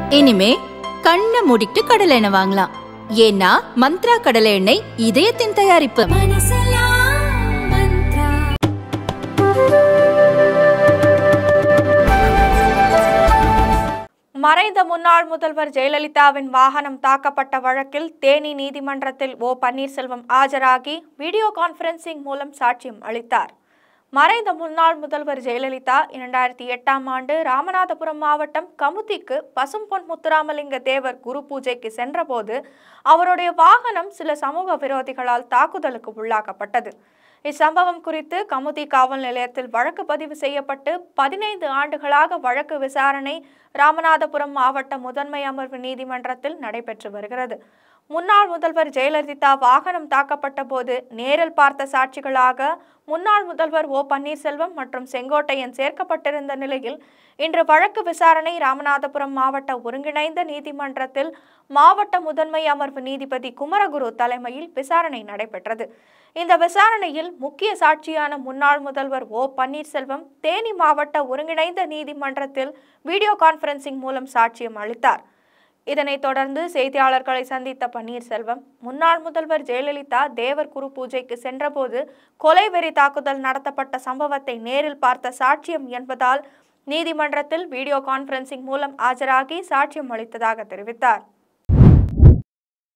இனிமே கண்ணை மூடிட்டு கடலை எண்ணெய் வாங்கலாம் ஏன்னா மந்த்ரா கடலை எண்ணெய் இதயத்தின் தயாரிப்பு மறைந்த முன்னாள் முதல்வர் ஜெயலலிதாவின் வாகனம் தாக்கப்பட்ட வழக்கில் தேனி நீதிமன்றத்தில் ஓ பன்னீர்செல்வம் ஆஜராகி வீடியோ கான்ஃபரன்சிங் மூலம் சாட்சியம் அளித்தார் மறைந்த முன்னாள் முதல்வர் ஜெயலலிதா இரண்டாயிரத்தி எட்டாம் ஆண்டு ராமநாதபுரம் மாவட்டம் கமுதிக்கு பசும்பொன் முத்துராமலிங்க தேவர் குரு பூஜைக்கு சென்றபோது அவருடைய வாகனம் சில சமூக விரோதிகளால் தாக்குதலுக்கு உள்ளாக்கப்பட்டது இச்சம்பவம் குறித்து கமுதி காவல் நிலையத்தில் வழக்கு பதிவு செய்யப்பட்டு பதினைந்து ஆண்டுகளாக வழக்கு விசாரணை ராமநாதபுரம் மாவட்ட முதன்மை அமர்வு நீதிமன்றத்தில் நடைபெற்று வருகிறது முன்னாள் முதல்வர் ஜெயலலிதா வாகனம் தாக்கப்பட்ட போது நேரில் பார்த்த சாட்சிகளாக முன்னாள் முதல்வர் ஓ பன்னீர்செல்வம் மற்றும் செங்கோட்டையன் சேர்க்கப்பட்டிருந்த நிலையில் இன்று வழக்கு விசாரணை ராமநாதபுரம் மாவட்ட ஒருங்கிணைந்த நீதிமன்றத்தில் மாவட்ட முதன்மை அமர்வு நீதிபதி குமரகுரு தலைமையில் விசாரணை நடைபெற்றது இந்த விசாரணையில் முக்கிய சாட்சியான முன்னாள் முதல்வர் ஓ பன்னீர்செல்வம் தேனி மாவட்ட ஒருங்கிணைந்த நீதிமன்றத்தில் வீடியோ கான்ஃபரன்சிங் மூலம் சாட்சியம் அளித்தார் இதனைத் தொடர்ந்து செய்தியாளர்களை சந்தித்த பன்னீர்செல்வம் முன்னாள் முதல்வர் ஜெயலலிதா தேவர் குரு பூஜைக்கு சென்றபோது கொலை வெறி தாக்குதல் நடத்தப்பட்ட சம்பவத்தை நேரில் பார்த்த சாட்சியம் என்பதால் நீதிமன்றத்தில் வீடியோ கான்ஃபரன்சிங் மூலம் ஆஜராகி சாட்சியம் அளித்ததாக தெரிவித்தார்